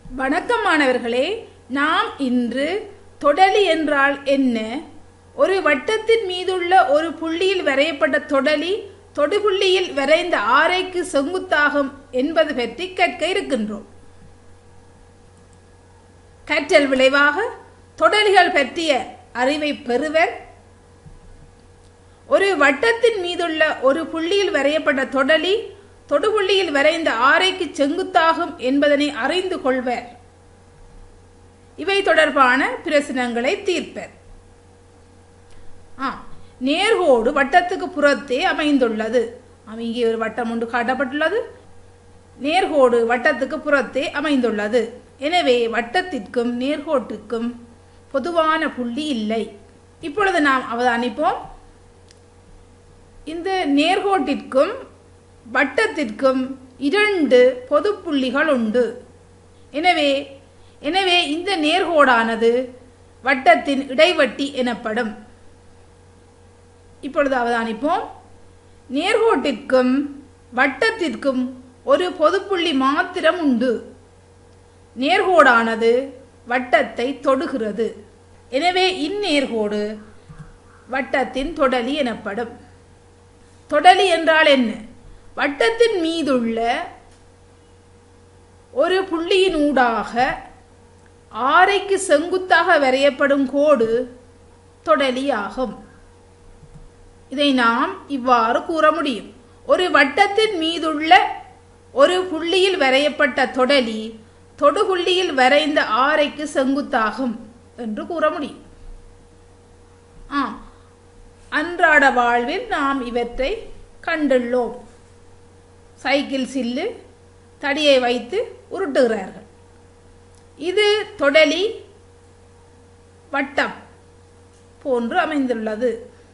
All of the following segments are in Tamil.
வணக்கம் மாணவர்களே நாம் இன்று தொடலி என்றால் என்ன ஒரு வட்டத்தின் மீதுள்ள ஒரு புள்ளியில் வரையப்பட்ட தொடலி தொடுபுள்ளியில் வரைந்த ஆரைக்கு செங்குத்தாகும் என்பது பற்றி கற்க இருக்கின்றோம் கற்றல் விளைவாக தொடலிகள் பற்றிய அறிவை பெறுவர் ஒரு வட்டத்தின் மீதுள்ள ஒரு புள்ளியில் வரையப்பட்ட தொடலி தொடுபுள்ளியில் வரைந்த ஆரைக்கு செங்குத்தாகும் என்பதனை அறிந்து கொள்வர் இவை தொடர்பான பிரச்சனங்களை தீர்ப்பர் ஆ நேர்கோடு வட்டத்துக்கு புறத்தே அமைந்துள்ளது இங்கே ஒரு வட்டம் ஒன்று காட்டப்பட்டுள்ளது நேர்கோடு வட்டத்துக்கு புறத்தே அமைந்துள்ளது எனவே வட்டத்திற்கும் நேர்கோட்டுக்கும் பொதுவான புள்ளி இல்லை இப்பொழுது நாம் அவதானிப்போம் இந்த நேர்கோட்டிற்கும் வட்டத்திற்கும் இரண்டு பொது புள்ளிகள் உண்டு எனவே எனவே இந்த நேர்கோடானது வட்டத்தின் இடைவட்டி எனப்படும் இப்பொழுது அவதானிப்போம் நேர்கோட்டிற்கும் வட்டத்திற்கும் ஒரு பொதுப்புள்ளி மாத்திரம் உண்டு நேர்கோடானது வட்டத்தை தொடுகிறது எனவே இந்நேர்கோடு வட்டத்தின் தொடலி எனப்படும் தொடலி என்றால் என்ன வட்டத்தின் மீதுள்ள ஒரு புள்ளியின் ஊடாக ஆரைக்கு செங்குத்தாக வரையப்படும் கோடு தொடலியாகும் இதை நாம் இவ்வாறு கூற முடியும் ஒரு வட்டத்தின் மீதுள்ள ஒரு புள்ளியில் வரையப்பட்ட தொடலி தொடுபுள்ளியில் வரைந்த ஆரைக்கு செங்குத்தாகும் என்று கூற முடியும் ஆம் அன்றாட வாழ்வில் நாம் இவற்றை கண்டுள்ளோம் சைக்கிள் சில்லு தடியை வைத்து உருட்டுகிறார்கள் இது தொடலி வட்டம் போன்று அமைந்துள்ளது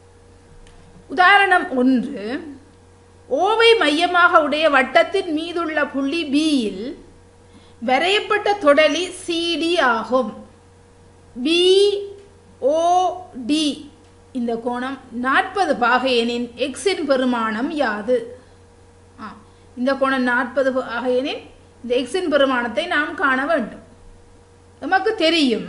உதாரணம் ஒன்று ஓவை மையமாக உடைய வட்டத்தின் மீதுள்ள புள்ளி பியில் வரையப்பட்ட தொடலி சிடி ஆகும் பி ஓ டி இந்த கோணம் நாற்பது பாகையனின் எக்ஸின் பெருமானம் யாது ஆ இந்த கோணம் நாற்பது பாகையனின் இந்த எக்ஸின் பெருமானத்தை நாம் காண வேண்டும் நமக்கு தெரியும்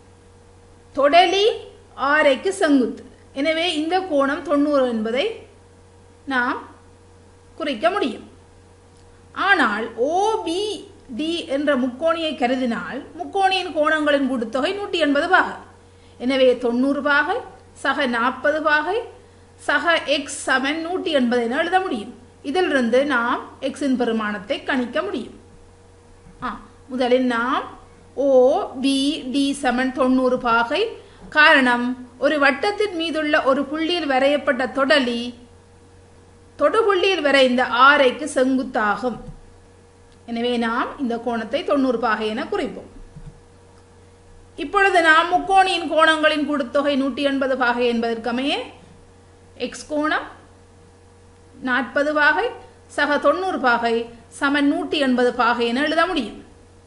தொடலி ஆரைக்கு செங்குத்து எனவே இந்த கோணம் தொண்ணூறு என்பதை நாம் குறிக்க முடியும் ஆனால் ஓபி டி என்ற முக்கோணியை கருதினால் முக்கோணியின் கோணங்களின் கூட்டுத்தொகை நூற்றி எண்பது பாகை எனவே தொண்ணூறு பாகை சக நாற்பது பாகை சக எக்ஸ் சமன் நூற்றி எண்பது என எழுத முடியும் இதிலிருந்து நாம் எக்ஸின் பெருமானத்தை கணிக்க முடியும் ஆ முதலில் நாம் ஓ பி டி சமன் தொண்ணூறு பாகை காரணம் ஒரு வட்டத்தின் மீதுள்ள ஒரு புள்ளியில் வரையப்பட்ட தொடலி தொடுபுள்ளியில் வரைந்த ஆரைக்கு செங்குத்தாகும் எனவே நாம் இந்த கோணத்தை தொண்ணூறு பாகை என குறிப்போம் இப்பொழுது நாம் முக்கோணியின் கோணங்களின் கூட்டுத்தொகை நூற்றி எண்பது பாகை என்பதற்கமைய எக்ஸ் கோணம் நாற்பது பாகை சக தொண்ணூறு பாகை சமன் நூற்றி எண்பது பாகை என எழுத முடியும்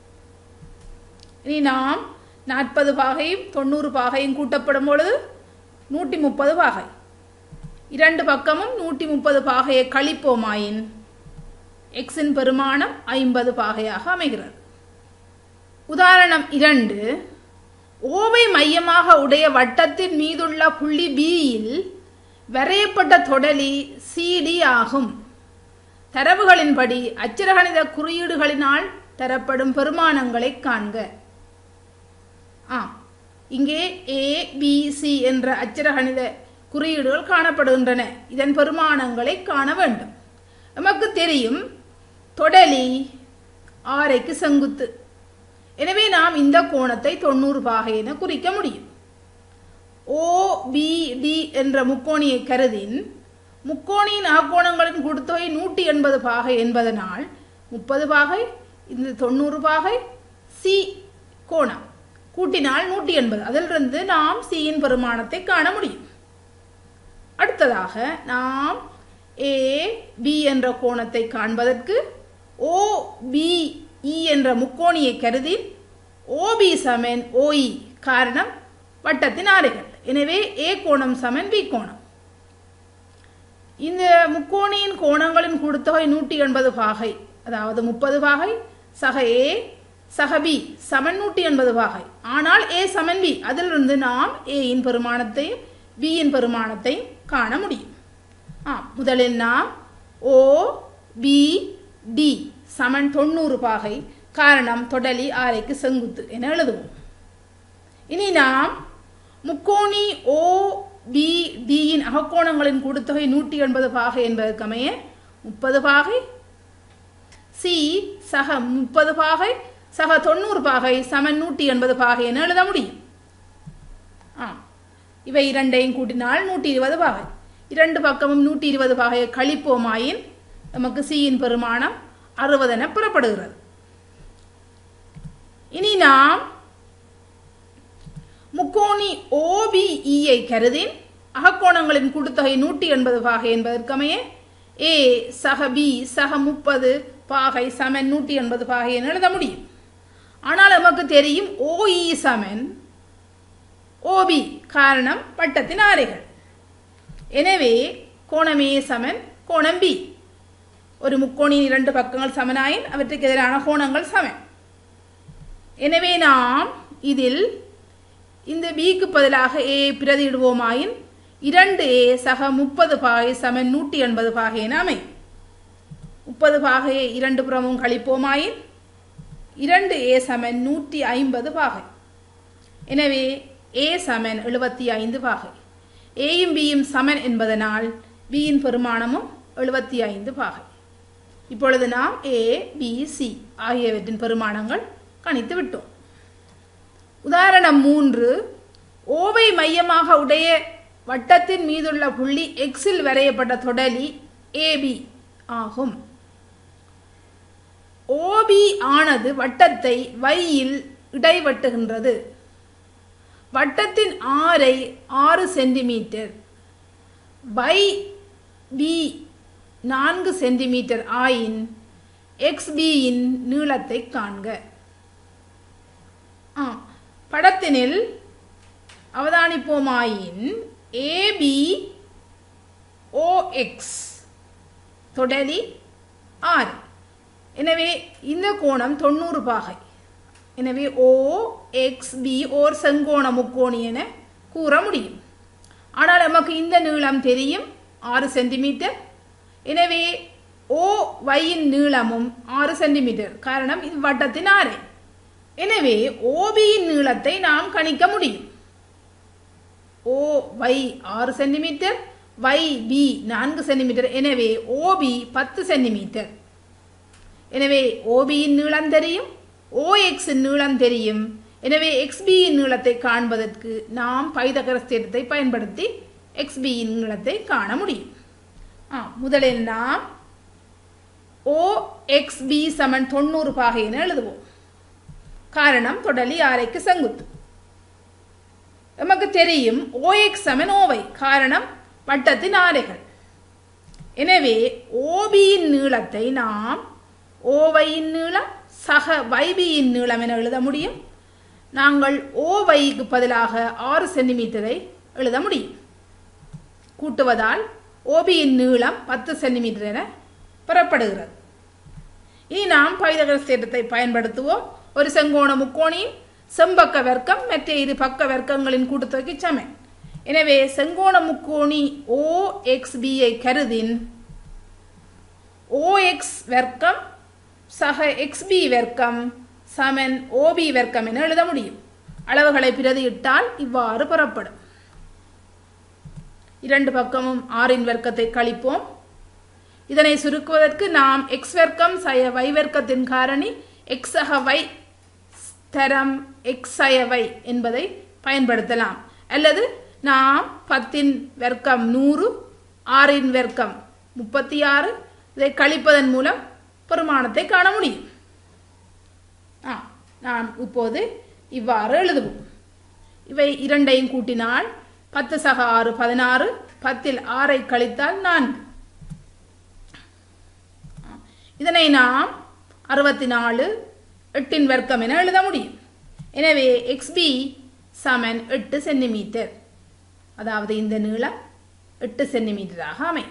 இனி நாம் நாற்பது பாகையும் தொண்ணூறு பாகையும் கூட்டப்படும் பொழுது நூற்றி முப்பது பாகை இரண்டு பக்கமும் நூற்றி முப்பது பாகையை கழிப்போமாயின் எக்ஸின் பெருமானம் ஐம்பது பாகையாக அமைகிறது உதாரணம் இரண்டு ஓவை மையமாக உடைய வட்டத்தின் மீதுள்ள புள்ளி பியில் வரையப்பட்ட தொடலி சிடி ஆகும் தரவுகளின்படி அச்சிரகணித குறியீடுகளினால் தரப்படும் பெருமானங்களை காண்க ஆ இங்கே ஏ பி சி என்ற அச்சிரகணித குறியீடுகள் காணப்படுகின்றன இதன் பெருமானங்களை காண வேண்டும் நமக்கு தெரியும் தொடலி ஆரைக்கு செங்குத்து எனவே நாம் இந்த கோணத்தை தொண்ணூறு பாகை என குறிக்க முடியும் ஓ பி டி என்ற முக்கோணியை கருதின் முக்கோணியின் ஆக்கோணங்களின் கூட்டுத்தொகை நூற்றி எண்பது பாகை என்பதனால் முப்பது பாகை இந்த தொண்ணூறு பாகை சி கோணம் கூட்டினால் நூற்றி எண்பது அதிலிருந்து நாம் சியின் பெருமானத்தை காண முடியும் அடுத்ததாக நாம் ஏ பி என்ற கோணத்தை காண்பதற்கு ஓ பி இ என்ற முக்கோணியை கருதி ஓபி சமன் ஓஇ காரணம் வட்டத்தின் ஆரைகள் எனவே ஏ கோணம் சமன் பி கோணம் இந்த முக்கோணியின் கோணங்களின் கூட்டுத்தொகை நூற்றி எண்பது பாகை அதாவது முப்பது பாகை சக ஏ சக பி சமன் நூற்றி எண்பது பாகை ஆனால் ஏ சமன் பி அதிலிருந்து நாம் ஏயின் பெருமானத்தையும் பியின் பெருமானத்தையும் காண முடியும் ஆ முதலில் நாம் ஓ பி டி சமன் தொண்ணூறு பாகை காரணம் தொடலி ஆரைக்கு செங்குத்து என எழுதுவோம் இனி நாம் முக்கோணி ஓ பி டியின் அகக்கோணங்களின் கூட்டுத்தொகை நூற்றி எண்பது பாகை என்பதற்கமைய முப்பது பாகை சி சக முப்பது பாகை சக தொண்ணூறு பாகை சமன் நூற்றி எண்பது பாகை என எழுத முடியும் ஆ இவை இரண்டையும் கூட்டினால் நூற்றி இருபது பாகை இரண்டு பக்கமும் நூற்றி இருபது பாகையை கழிப்போமாயின் நமக்கு சியின் பெருமானம் அறுபது என புறப்படுகிறது இனி நாம் முக்கோணி ஓபிஇயை கருதின் அகக்கோணங்களின் கூட்டுத்தொகை நூற்றி எண்பது பாகை என்பதற்கமைய ஏ சக பி சக முப்பது பாகை சமன் நூற்றி எண்பது பாகை என எழுத முடியும் ஆனால் நமக்கு தெரியும் ஓஇ சமன் ஓபி காரணம் வட்டத்தின் ஆரைகள் எனவே கோணம் ஏ சமன் கோணம் பி ஒரு முக்கோணியின் இரண்டு பக்கங்கள் சமனாயின் அவற்றுக்கு எதிரான கோணங்கள் சமன் எனவே நாம் இதில் இந்த பிக்கு பதிலாக ஏ பிரதியிடுவோமாயின் இரண்டு ஏ சக முப்பது பாகை சமன் நூற்றி எண்பது பாகை என அமையும் முப்பது பாகையை இரண்டு புறமும் கழிப்போமாயின் இரண்டு ஏ சமன் நூற்றி ஐம்பது பாகை எனவே ஏ சமன் எழுபத்தி ஐந்து பாகை ஏயும் பியும் சமன் என்பதனால் பியின் பெருமானமும் எழுபத்தி ஐந்து பாகை இப்பொழுது நாம் ஏ பி சி ஆகியவற்றின் பெருமானங்கள் கணித்து விட்டோம் உதாரணம் மூன்று ஓவை மையமாக உடைய வட்டத்தின் மீதுள்ள புள்ளி எக்ஸில் வரையப்பட்ட தொடலி ஏபி ஆகும் ஓபி ஆனது வட்டத்தை வையில் இடைவட்டுகின்றது வட்டத்தின் ஆரை ஆறு சென்டிமீட்டர் வை பி நான்கு சென்டிமீட்டர் ஆயின் எக்ஸ் பியின் நீளத்தை காண்க ஆ படத்தினில் அவதானிப்போமாயின் ஏபி ஓஎக்ஸ் தொடலி ஆறு எனவே இந்த கோணம் தொண்ணூறு பாகை எனவே ஓ எக்ஸ் பி ஓர் செங்கோண முக்கோணி என கூற முடியும் ஆனால் நமக்கு இந்த நீளம் தெரியும் ஆறு சென்டிமீட்டர் எனவே ஓ வையின் நீளமும் ஆறு சென்டிமீட்டர் காரணம் இது வட்டத்தின் ஆறு எனவே ஓபியின் நீளத்தை நாம் கணிக்க முடியும் ஓ வை ஆறு சென்டிமீட்டர் வை பி நான்கு சென்டிமீட்டர் எனவே ஓபி பத்து சென்டிமீட்டர் எனவே ஓபியின் நீளம் தெரியும் ஓஎக்ஸின் நீளம் தெரியும் எனவே எக்ஸ்பியின் நீளத்தை காண்பதற்கு நாம் பைதகரஸ் தேற்றத்தை பயன்படுத்தி எக்ஸ்பியின் நீளத்தை காண முடியும் ஆ முதலில் நாம் ஓ எக்ஸ் பி சமன் தொண்ணூறு பாகை என எழுதுவோம் காரணம் தொடலி ஆரைக்கு செங்குத்து நமக்கு தெரியும் ஓஎக்ஸ் சமன் ஓவை காரணம் வட்டத்தின் ஆரைகள் எனவே ஓபியின் நீளத்தை நாம் ஓவையின் நீளம் சக வைபியின் நீளம் என எழுத முடியும் நாங்கள் ஓவைக்கு பதிலாக ஆறு சென்டிமீட்டரை எழுத முடியும் கூட்டுவதால் ஓபியின் நீளம் பத்து சென்டிமீட்டர் என பெறப்படுகிறது இனி நாம் பைதகரஸ் தேற்றத்தை பயன்படுத்துவோம் ஒரு செங்கோண முக்கோணியின் செம்பக்க வர்க்கம் மற்ற இரு பக்க வர்க்கங்களின் கூட்டுத்தொகைக்கு சமன் எனவே செங்கோண முக்கோணி ஓ எக்ஸ் பியை கருதின் ஓஎக்ஸ் வர்க்கம் சக எக்ஸ்பி வர்க்கம் சமன் ஓபி வர்க்கம் என எழுத முடியும் அளவுகளை பிரதியிட்டால் இவ்வாறு பெறப்படும் இரண்டு பக்கமும் ஆறின் வர்க்கத்தை கழிப்போம் இதனை சுருக்குவதற்கு நாம் எக்ஸ் வர்க்கம் சய வை வர்க்கத்தின் காரணி எக்ஸ் சக வை தரம் எக்ஸ் சய வை என்பதை பயன்படுத்தலாம் அல்லது நாம் பத்தின் வர்க்கம் நூறு ஆறின் வர்க்கம் முப்பத்தி ஆறு இதை கழிப்பதன் மூலம் பெருமானத்தை காண முடியும் ஆ நாம் இப்போது இவ்வாறு எழுதுவோம் இவை இரண்டையும் கூட்டினால் பத்து சக ஆறு பதினாறு பத்தில் ஆறை கழித்தால் நான்கு இதனை நாம் அறுபத்தி நாலு எட்டின் வர்க்கம் என எழுத முடியும் எனவே எக்ஸ்பி சமன் எட்டு சென்டிமீட்டர் அதாவது இந்த நீளம் எட்டு சென்டிமீட்டராக அமையும்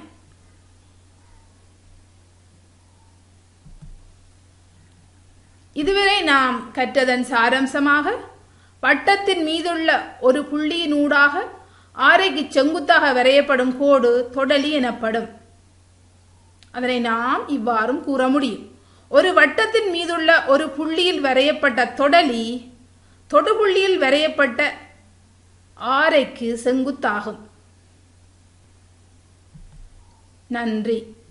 இதுவரை நாம் கற்றதன் சாரம்சமாக வட்டத்தின் மீதுள்ள ஒரு புள்ளியினூடாக ஆரைக்கு செங்குத்தாக வரையப்படும் கோடு தொடலி எனப்படும் அதனை நாம் இவ்வாறும் கூற முடியும் ஒரு வட்டத்தின் மீதுள்ள ஒரு புள்ளியில் வரையப்பட்ட தொடலி தொடுபுள்ளியில் வரையப்பட்ட ஆரைக்கு செங்குத்தாகும் நன்றி